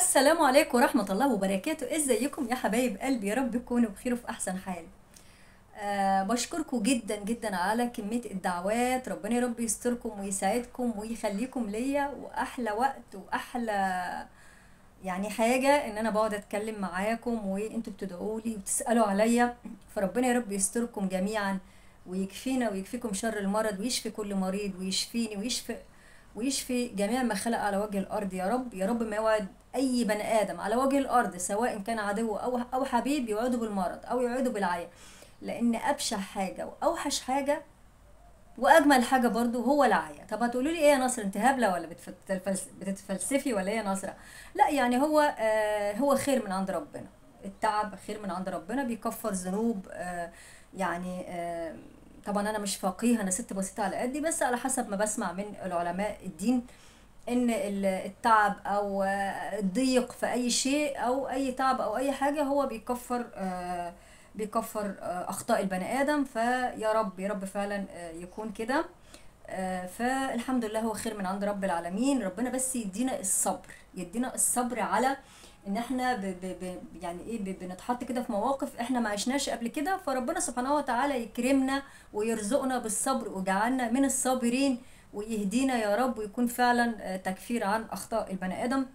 السلام عليكم ورحمة الله وبركاته ازيكم يا حبايب قلبي يا رب تكونوا بخير وفي احسن حال أه بشكركم جدا جدا على كمية الدعوات ربنا يا رب يستركم ويساعدكم ويخليكم ليا واحلى وقت واحلى يعني حاجة ان انا بقعد اتكلم معاكم وانتوا بتدعوا لي وتسألوا عليا فربنا يا رب يستركم جميعا ويكفينا ويكفيكم شر المرض ويشفي كل مريض ويشفيني ويشفي ويشفي جميع ما خلق على وجه الارض يا رب يا رب ما يوعد اي بني ادم على وجه الارض سواء كان عدو او او حبيب يوعده بالمرض او يوعده بالعيا لان ابشع حاجه واوحش حاجه واجمل حاجه برضو هو العيا طب هتقولوا لي ايه يا نصر انت هبله ولا بتفلس- بتتفلسفي ولا ايه يا نصره لا يعني هو آه هو خير من عند ربنا التعب خير من عند ربنا بيكفر ذنوب آه يعني آه طبعا انا مش فقيه انا ست بسيطه على قدي بس على حسب ما بسمع من العلماء الدين ان ال- التعب او آه، الضيق في اي شيء او اي تعب او اي حاجه هو بيكفر آه، بيكفر آه، اخطاء البني ادم فيا رب يا رب فعلا آه، يكون كده آه، فالحمد لله هو خير من عند رب العالمين ربنا بس يدينا الصبر يدينا الصبر على ان احنا ب ب ب يعني ايه ب- بنتحط كده في مواقف احنا ما عشناش قبل كده فربنا سبحانه وتعالى يكرمنا ويرزقنا بالصبر ويجعلنا من الصابرين ويهدينا يا رب ويكون فعلا آه، تكفير عن اخطاء البني ادم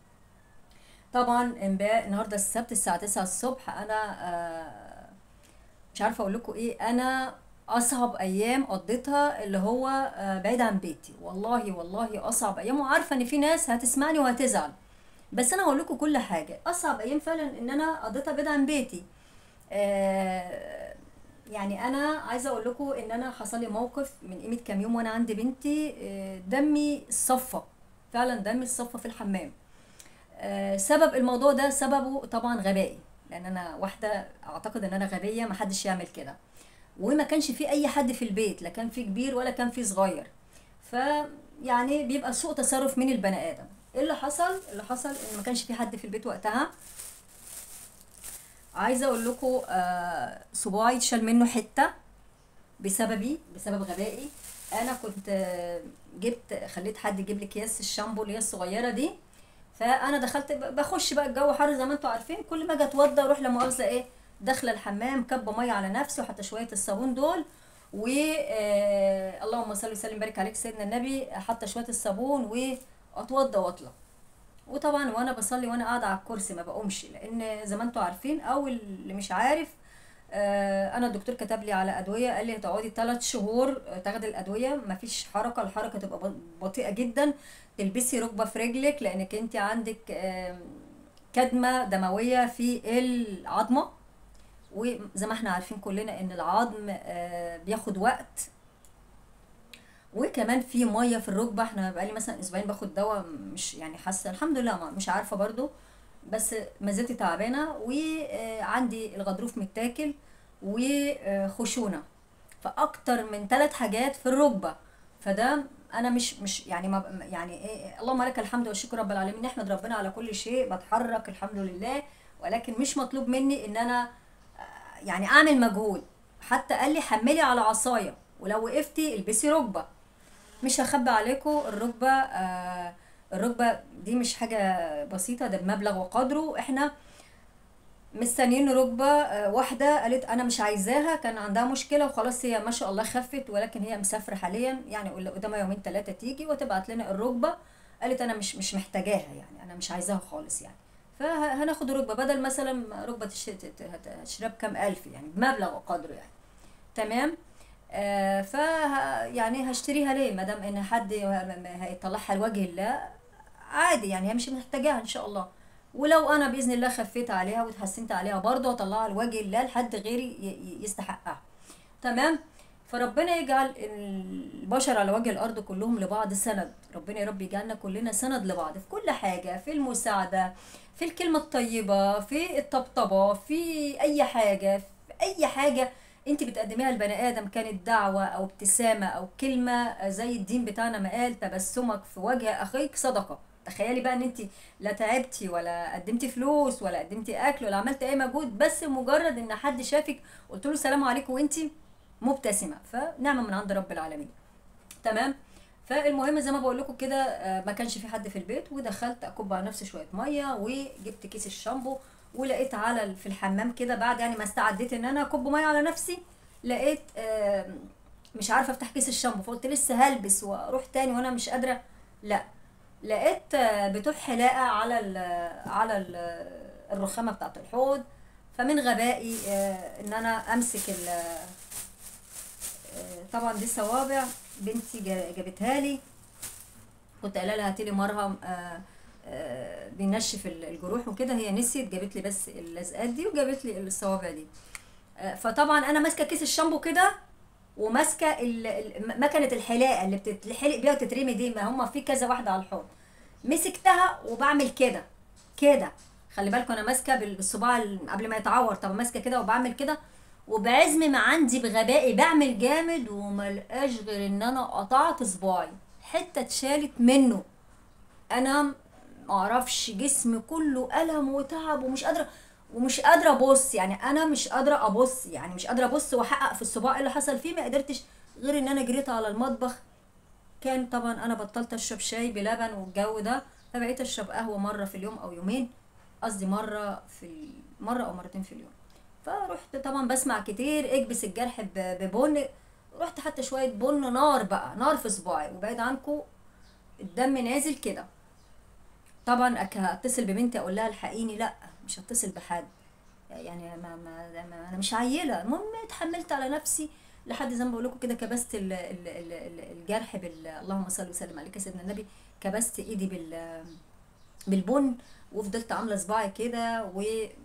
طبعا امبارح النهارده السبت الساعه 9 الصبح انا آه، مش عارفه اقول لكم ايه انا اصعب ايام قضيتها اللي هو آه، بعيد عن بيتي والله والله اصعب ايام وعارفه ان في ناس هتسمعني وهتزعل بس انا هقول لكم كل حاجه اصعب ايام فعلا ان انا قضيتها بعيد عن بيتي آه، يعني انا عايزه اقول لكم ان انا حصل لي موقف من قيمه كام يوم وانا عندي بنتي آه، دمي صفى فعلا دمي صفى في الحمام آه، سبب الموضوع ده سببه طبعا غبائي لان انا واحده اعتقد ان انا غبيه ما حدش يعمل كده وما كانش في اي حد في البيت لا كان في كبير ولا كان في صغير ف يعني بيبقى سوء تصرف من البني ادم ايه اللي حصل اللي حصل ان ما كانش في حد في البيت وقتها عايزه اقول لكم آه صباعي اتشال منه حته بسببي بسبب غبائي انا كنت آه، جبت خليت حد يجيب لي اكياس الشامبو اللي هي الصغيره دي فانا دخلت ب- بخش بقى الجو حر زي ما انتوا عارفين كل ما اجي اتوضى اروح لا مؤاخذه ايه داخله الحمام كبه ميه على نفسي وحتى شويه الصابون دول و آه اللهم صل وسلم وبارك عليك سيدنا النبي حتى شويه الصابون واتوضى واطلع وطبعا وانا بصلي وانا قاعده على الكرسي ما بقومش لان زي ما انتوا عارفين او اللي مش عارف آه، انا الدكتور كتب لي على ادويه قال لي هتقعدي 3 شهور آه، تاخدي الادويه مفيش حركه الحركه تبقى ب- بطيئه جدا تلبسي ركبه في رجلك لانك انت عندك آم، كدمه دمويه في العظمه وزي ما احنا عارفين كلنا ان العظم آه، بياخد وقت وكمان في ميه في الركبه احنا بقالي مثلا اسبوعين باخد دواء مش يعني حاسه الحمد لله ما- مش عارفه برضو بس ما زلت تعبانه وعندي الغضروف متاكل وخشونه فاكتر من ثلاث حاجات في الركبه فده انا مش مش يعني ما يعني ايه اللهم لك الحمد والشكر رب العالمين نحمد ربنا على كل شيء بتحرك الحمد لله ولكن مش مطلوب مني ان انا يعني اعمل مجهود حتى قال لي حملي على عصايه ولو وقفتي البسي ركبه مش هخبي عليكم الركبه آه الركبه دي مش حاجه بسيطه ده بمبلغ وقدره احنا مستنيين ركبه آه، واحده قالت انا مش عايزاها كان عندها مشكله وخلاص هي ما شاء الله خفت ولكن هي مسافره حاليا يعني قل- قدامها يومين ثلاثه تيجي وتبعت لنا الركبه قالت انا مش مش محتاجاها يعني انا مش عايزاها خالص يعني فهناخد ركبه بدل مثلا ركبه تش- ت- ت- هتشتريها بكام الف يعني بمبلغ وقدره يعني تمام آه ف يعني هشتريها ليه ما دام ان حد هيطلعها لوجه الله عادي يعني هي مش محتاجاها ان شاء الله ولو انا باذن الله خفيت عليها وتحسنت عليها برضه هطلعها لوجه الله لحد غيري ي- ي- يستحقها تمام فربنا يجعل البشر على وجه الارض كلهم لبعض سند ربنا يا رب يجعلنا كلنا سند لبعض في كل حاجه في المساعده في الكلمه الطيبه في الطبطبه في اي حاجه في اي حاجه انت بتقدميها لبني ادم كانت دعوه او ابتسامه او كلمه زي الدين بتاعنا ما قال تبسمك في وجه اخيك صدقه تخيلي بقى ان انت لا تعبتي ولا قدمتي فلوس ولا قدمتي اكل ولا عملتي اي مجهود بس مجرد ان حد شافك قلت له السلام عليكم وانت مبتسمه فنعمه من عند رب العالمين تمام فالمهم زي ما بقول لكم كده آه، ما كانش في حد في البيت ودخلت اكب على نفسي شويه ميه وجبت كيس الشامبو ولقيت على ال- في الحمام كده بعد يعني ما استعديت ان انا اكب ميه على نفسي لقيت آه، مش عارفه افتح كيس الشامبو فقلت لسه هلبس واروح تاني وانا مش قادره لا لقيت آه، بتوع حلاقه على ال على ال الرخامه بتاعت الحوض فمن غبائي آه، ان انا امسك ال آه، طبعا دي صوابع بنتي جا- جابتها لي كنت قايله لها هاتي لي مرهم آه، آه، بينشف ال- الجروح وكده هي نسيت جابت لي بس اللزقات دي وجابت لي الصوابع دي آه، فطبعا انا ماسكه كيس الشامبو كده وماسكه ال- ال- مكنه الحلاقه اللي بتتحلق بيها وتترمي دي ما هم في كذا واحده على الحوض مسكتها وبعمل كده كده خلي بالكم انا ماسكه بال- بالصباع ال- قبل ما يتعور طب ماسكه كده وبعمل كده وبعزم ما عندي بغبائي بعمل جامد وملقاش غير ان انا قطعت صباعي حته اتشالت منه انا معرفش جسمي كله الم وتعب ومش قادره ومش قادره ابص يعني انا مش قادره ابص يعني مش قادره ابص واحقق في الصباع إيه اللي حصل فيه ما قدرتش غير ان انا جريت على المطبخ كان طبعا انا بطلت اشرب شاي بلبن والجو ده فبقيت اشرب قهوه مره في اليوم او يومين قصدي مره في ال- مره او مرتين في اليوم فرحت طبعا بسمع كتير اكبس الجرح ب- ببن رحت حتى شويه بن نار بقى نار في صباعي وبعيد عنكم الدم نازل كده طبعا أك- هتصل ببنتي اقول لها الحقيني لا مش هتصل بحد يعني ما, ما, ما انا مش عيله المهم اتحملت على نفسي لحد زي ما بقول لكم كده كبست ال ال ال ال الجرح بال اللهم صل وسلم عليك يا سيدنا النبي كبست ايدي بال بالبن وفضلت عامله صباعي كده و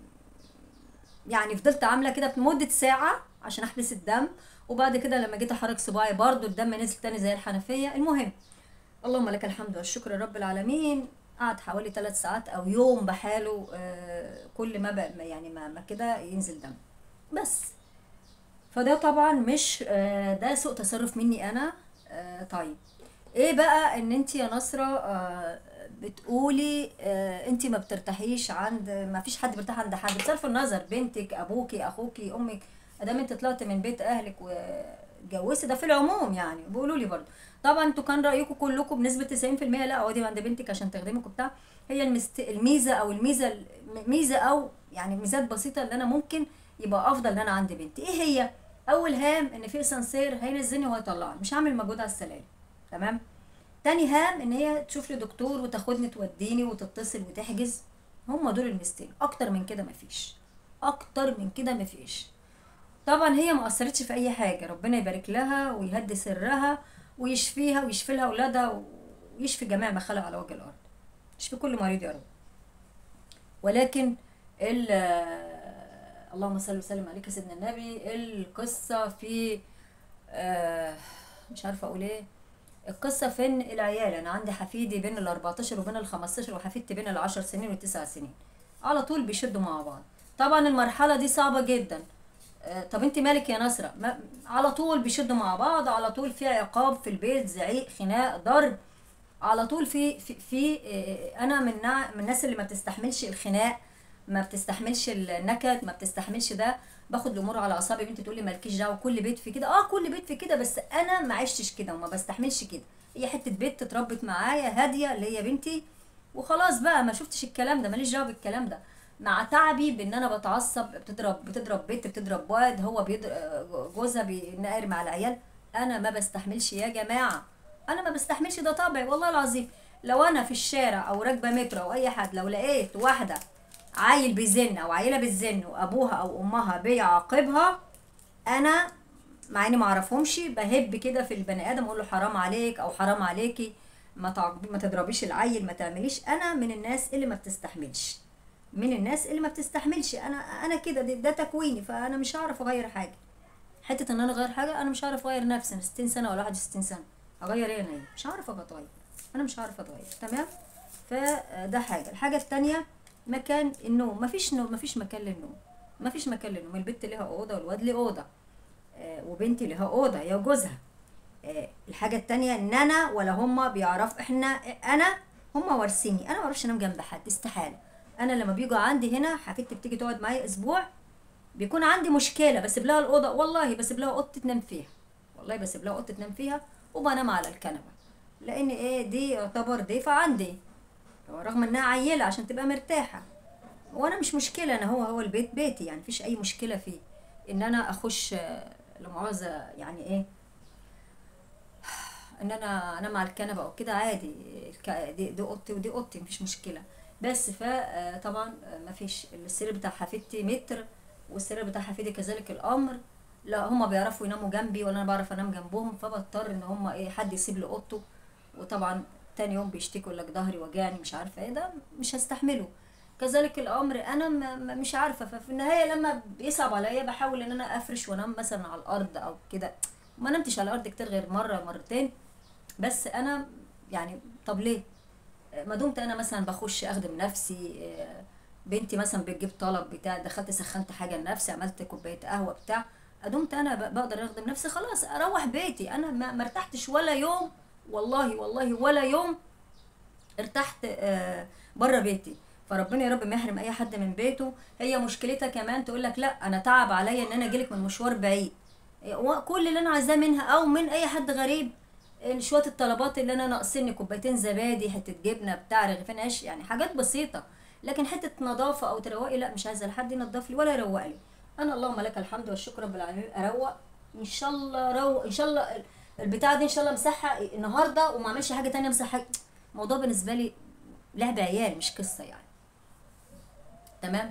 يعني فضلت عامله كده لمده ساعه عشان احبس الدم وبعد كده لما جيت احرك صباعي برضو الدم نزل تاني زي الحنفيه المهم اللهم لك الحمد والشكر يا رب العالمين قعد حوالي ثلاث ساعات او يوم بحاله آه، كل ما بقى يعني ما, ما كده ينزل دم بس فده طبعا مش آه، ده سوء تصرف مني انا آه، طيب ايه بقى ان انت يا نصرة آه، بتقولي آه، انت ما بترتاحيش عند ما فيش حد بيرتاح عند حد بصرف النظر بنتك ابوكي اخوكي امك ادام انت طلعت من بيت اهلك واتجوزتي ده في العموم يعني بيقولوا لي برضه طبعا انتوا كان رايكم كلكم بنسبه 90% لا اقعدي عند بنتك عشان تخدمك وبتاع هي المست... الميزه او الميزه ميزه او يعني ميزات بسيطه اللي انا ممكن يبقى افضل ان انا عند بنتي ايه هي اول هام ان في اسانسير هينزلني وهيطلعني مش هعمل مجهود على السلالم تمام تاني هام ان هي تشوف لي دكتور وتاخدني توديني وتتصل وتحجز هم دول الميزتين اكتر من كده مفيش اكتر من كده مفيش طبعا هي ما اثرتش في اي حاجه ربنا يبارك لها ويهدي سرها ويشفيها ويشفي لها اولادها ويشفي جميع ما خلق على وجه الارض يشفي كل مريض يا رب ولكن ال اللهم صل وسلم عليك يا سيدنا النبي القصه في آه، مش عارفه اقول ايه القصه فين العيال انا عندي حفيدي بين ال 14 وبين ال 15 وحفيدتي بين ال 10 سنين والتسع سنين على طول بيشدوا مع بعض طبعا المرحله دي صعبه جدا آه، طب انت مالك يا نصرة ما على طول بيشدوا مع بعض على طول في عقاب في البيت زعيق خناق ضرب على طول في في, في آه، انا من نوع من الناس اللي ما بتستحملش الخناق ما بتستحملش النكد ما بتستحملش ده باخد الامور على اعصابي بنتي تقول لي مالكيش دعوه كل بيت في كده اه كل بيت في كده بس انا ما عشتش كده وما بستحملش كده هي حته بيت اتربت معايا هاديه اللي هي بنتي وخلاص بقى ما شفتش الكلام ده ماليش دعوه بالكلام ده مع تعبي بان انا بتعصب بتضرب بتضرب بنت بتضرب واد هو بيضرب جوزها بينقر مع العيال انا ما بستحملش يا جماعه انا ما بستحملش ده طبعي والله العظيم لو انا في الشارع او راكبه مترو او اي حد لو لقيت واحده عيل بيزن او عيله بتزن وابوها او امها بيعاقبها انا مع اني ما اعرفهمش بهب كده في البني ادم اقول له حرام عليك او حرام عليكي ما تعاقبي ما تضربيش العيل ما تعمليش انا من الناس اللي ما بتستحملش من الناس اللي ما بتستحملش انا انا كده ده, ده تكويني فانا مش هعرف اغير حاجه حته ان انا اغير حاجه انا مش هعرف اغير نفسي انا 60 سنه ولا 61 سنه اغير ايه انا إيه؟ مش هعرف اتغير انا مش هعرف اتغير تمام فده حاجه الحاجه التانية مكان النوم مفيش نوم مفيش مكان للنوم مفيش مكان للنوم البنت ليها اوضه والواد ليه اوضه آه وبنتي ليها اوضه هي وجوزها آه الحاجه التانية ان انا ولا هما بيعرف احنا انا هما وارثيني انا ما بعرفش انام جنب حد استحاله انا لما بيجوا عندي هنا حفيدتي بتيجي تقعد معايا اسبوع بيكون عندي مشكله بسيب لها الاوضه والله بسيب لها اوضه تنام فيها والله بسيب لها اوضه تنام فيها وبنام على الكنبه لان ايه دي يعتبر ضيفة عندي رغم انها عيلة عشان تبقى مرتاحة وانا مش مشكلة انا هو هو البيت بيتي يعني مفيش اي مشكلة فيه ان انا اخش آه، لا مؤاخذة يعني ايه ان انا انام على الكنبه او كده عادي الك- دي, دي اوضتي ودي اوضتي مفيش مشكله بس فطبعا مفيش السرير بتاع حفيدتي متر والسرير بتاع حفيدي كذلك الامر لا هما بيعرفوا يناموا جنبي ولا انا بعرف انام جنبهم فبضطر ان هما ايه حد يسيب لي اوضته وطبعا تاني يوم بيشتكوا لك ظهري وجعني مش عارفه ايه ده مش هستحمله كذلك الامر انا م- م- مش عارفه ففي النهايه لما بيصعب عليا بحاول ان انا افرش وانام مثلا على الارض او كده ما نمتش على الارض كتير غير مره مرتين بس انا يعني طب ليه ما دمت انا مثلا بخش اخدم نفسي آه، بنتي مثلا بتجيب طلب بتاع دخلت سخنت حاجه لنفسي عملت كوبايه قهوه بتاع ادمت انا ب- بقدر اخدم نفسي خلاص اروح بيتي انا ما ما ارتحتش ولا يوم والله والله ولا يوم ارتحت بره بيتي فربنا يا رب ما يحرم اي حد من بيته هي مشكلتها كمان تقول لك لا انا تعب عليا ان انا اجيلك من مشوار بعيد وكل اللي انا عايزاه منها او من اي حد غريب إن شويه الطلبات اللي انا ناقصني كوبايتين زبادي حته جبنه بتاع رغيفين عيش يعني حاجات بسيطه لكن حته نظافه او تروقي لا مش عايزه لحد ينضف لي ولا يروق لي انا اللهم لك الحمد والشكر رب العالمين اروق ان شاء الله روق ان شاء الله البتاعه دي ان شاء الله امسحها النهارده وما اعملش حاجه تانية امسحها الموضوع بالنسبه لي لعب عيال مش قصه يعني تمام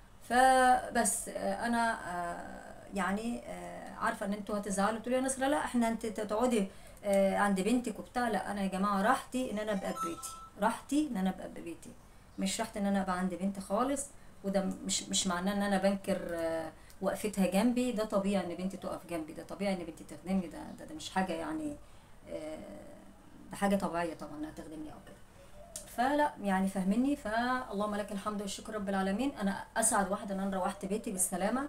فبس آه، انا آه، يعني آه، عارفه ان انتوا هتزعلوا تقولوا يا نصر لا احنا انت تقعدي آه، عند بنتك وبتاع لا انا يا جماعه راحتي ان انا ابقى ببيتي راحتي ان انا ابقى ببيتي مش راحتي ان انا ابقى عند بنتي خالص وده مش مش معناه ان انا بنكر آه، وقفتها جنبي ده طبيعي ان بنتي تقف جنبي ده طبيعي ان بنتي تخدمني ده ده, ده مش حاجه يعني آه، ده حاجه طبيعيه طبعا انها تخدمني او كده فلا يعني فاهمني فاللهم لك الحمد والشكر رب العالمين انا اسعد واحده ان انا روحت بيتي بالسلامه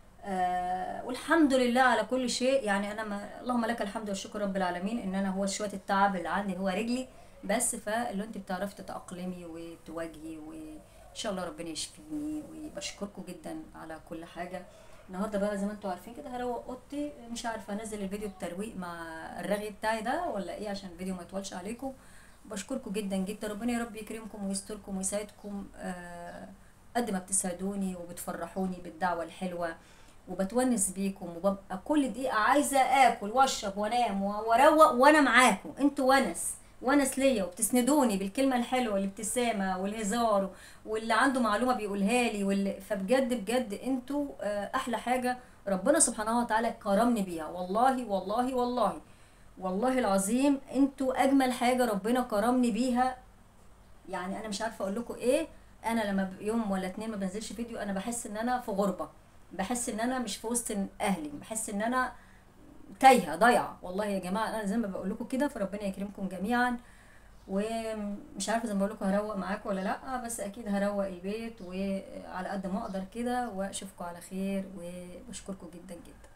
آه والحمد لله على كل شيء يعني انا ما اللهم لك الحمد والشكر رب العالمين ان انا هو شويه التعب اللي عندي هو رجلي بس فاللي انت بتعرفي تتاقلمي وتواجهي وان شاء الله ربنا يشفيني وبشكركم جدا على كل حاجه النهارده بقى زي ما انتم عارفين كده هروق اوضتي مش عارفه انزل الفيديو الترويق مع الرغي بتاعي ده ولا ايه عشان الفيديو ما يطولش عليكم بشكركم جدا جدا ربنا يا رب يكرمكم ويستركم ويسعدكم آه، قد ما بتسعدوني وبتفرحوني بالدعوة الحلوة وبتونس بيكم وببقى كل دقيقة عايزة آكل وأشرب وأنام و- وأروق وأنا معاكم انتوا ونس ونس ليا وبتسندوني بالكلمة الحلوة الابتسامة والهزار واللي عنده معلومة بيقولها لي واللي فبجد بجد انتوا آه، أحلى حاجة ربنا سبحانه وتعالى كرمني بيها والله والله والله والله العظيم انتوا اجمل حاجه ربنا كرمني بيها يعني انا مش عارفه اقول لكم ايه انا لما ب- يوم ولا اتنين ما بنزلش فيديو انا بحس ان انا في غربه بحس ان انا مش في وسط اهلي بحس ان انا تايهه ضايعه والله يا جماعه انا زي ما بقول لكم كده فربنا يكرمكم جميعا ومش عارفه زي ما بقول لكم هروق معاكم ولا لا بس اكيد هروق البيت وعلى قد ما اقدر كده واشوفكم على خير وبشكركم جدا جدا